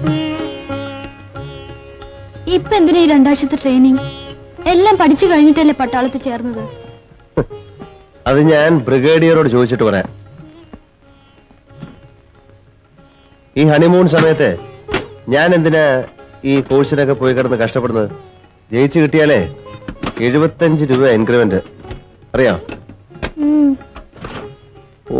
ഇപ്പൊ എന്തിനാ ഈ രണ്ടാഴ്ചത്തെ ട്രെയിനിങ് എല്ലാം പഠിച്ചു കഴിഞ്ഞിട്ടല്ലേ പട്ടാളത്തിൽ ചേർന്നത് അത് ഞാൻ ബ്രിഗേഡിയറോട് ചോദിച്ചിട്ട് പറയാം ഈ ഹണിമൂൺ സമയത്ത് ഞാൻ എന്തിനാ ഈ കോഴ്സിനൊക്കെ പോയി കിടന്ന് കഷ്ടപ്പെടുന്നത് ജയിച്ചു കിട്ടിയാലേ എഴുപത്തഞ്ച് രൂപ ഇൻക്രിമെന്റ് അറിയാം ഉം. ഓ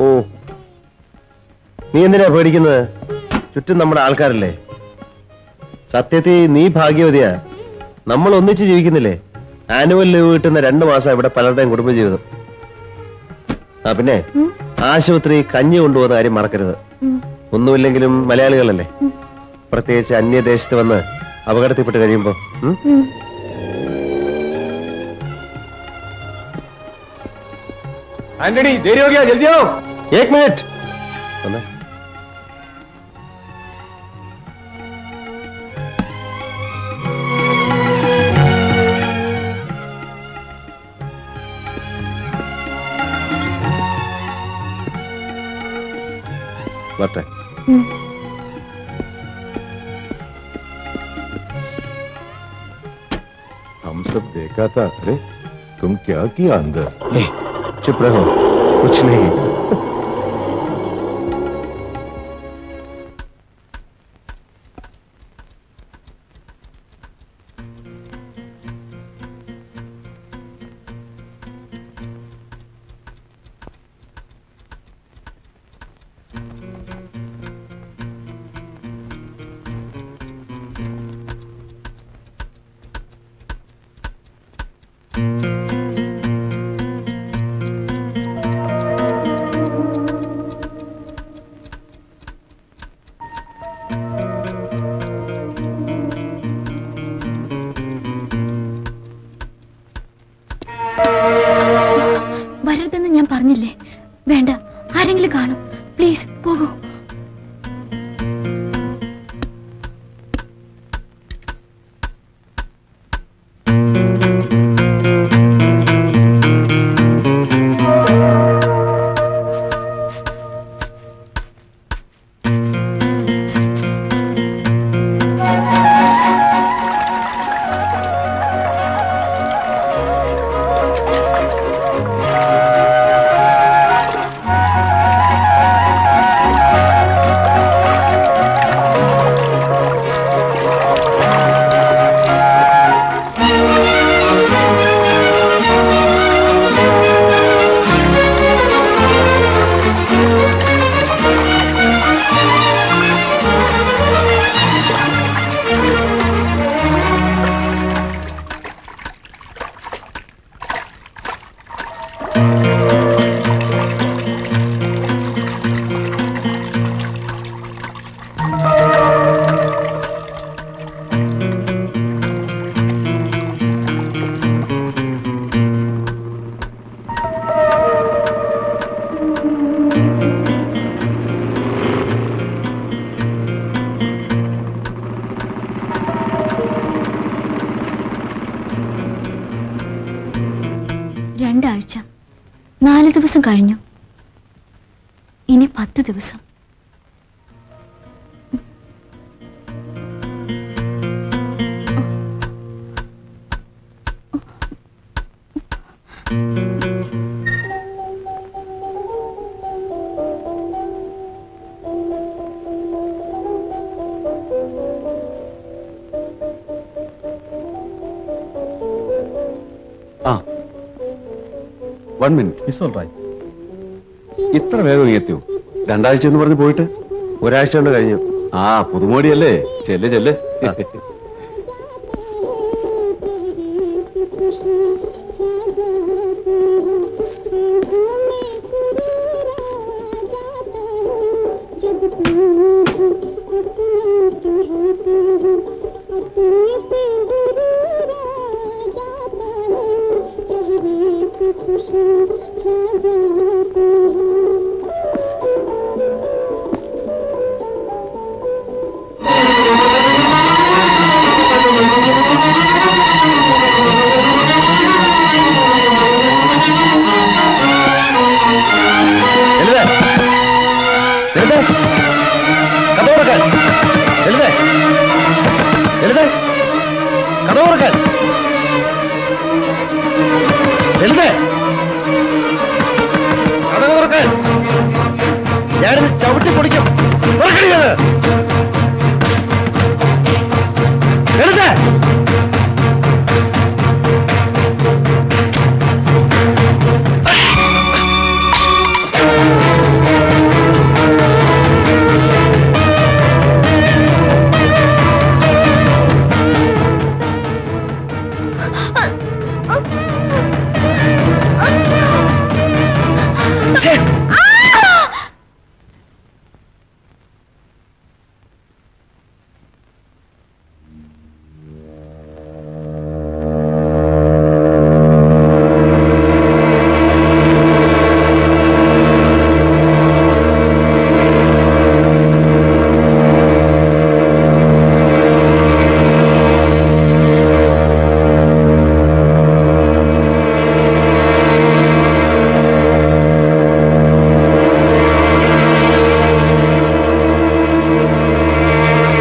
നീ എന്തിനാ പേടിക്കുന്നത് ചുറ്റും നമ്മുടെ ആൾക്കാരല്ലേ സത്യത്തിൽ നീ ഭാഗ്യവതിയാ നമ്മൾ ഒന്നിച്ച് ജീവിക്കുന്നില്ലേ ആനുവൽ ലീവ് കിട്ടുന്ന രണ്ടു മാസം ഇവിടെ പലരുടെയും കുടുംബജീവിതം ആ പിന്നെ ഉം. ആശുപത്രി കഞ്ഞി കൊണ്ടുപോകുന്ന കാര്യം മറക്കരുത് ഉം. ഒന്നുമില്ലെങ്കിലും മലയാളികളല്ലേ ഉം. പ്രത്യേകിച്ച് അന്യദേശത്ത് വന്ന് അപകടത്തിൽപ്പെട്ട് കഴിയുമ്പോ ഉം? ഉം. ആന്റണി ദേരി ഹോ ഗയാ ജൽദി आओ ഏക് മിനിറ്റ് വന്നേ. വരട്ടെ ഉം. हम सब देखा था अरे तुम क्या किया अंदर ए, चुप रहो कुछ नहीं വരരുതെന്ന് ഞാൻ പറഞ്ഞില്ലേ വേണ്ട ആരെങ്കിലും കാണും പ്ലീസ് പോകൂ രണ്ടാഴ്ച നാല് ദിവസം കഴിഞ്ഞു ഇനി പത്ത് ദിവസം ആ one minute is all right ഇത്ര വേഗം എത്തിയോ രണ്ടാഴ്ച എന്ന് പറഞ്ഞ് പോയിട്ട് ഒരാഴ്ച കൊണ്ട് കഴിഞ്ഞു ആ പുതുമോടിയല്ലേ ചെല്ല് ചെല്ല് ആ ലളിതേ കഥ തുറക്കാൻ ലളിതേ കഥ തുറക്കാൻ ഞാനിത് ചവിട്ടി പൊടിക്കും തുറക്കണി അത്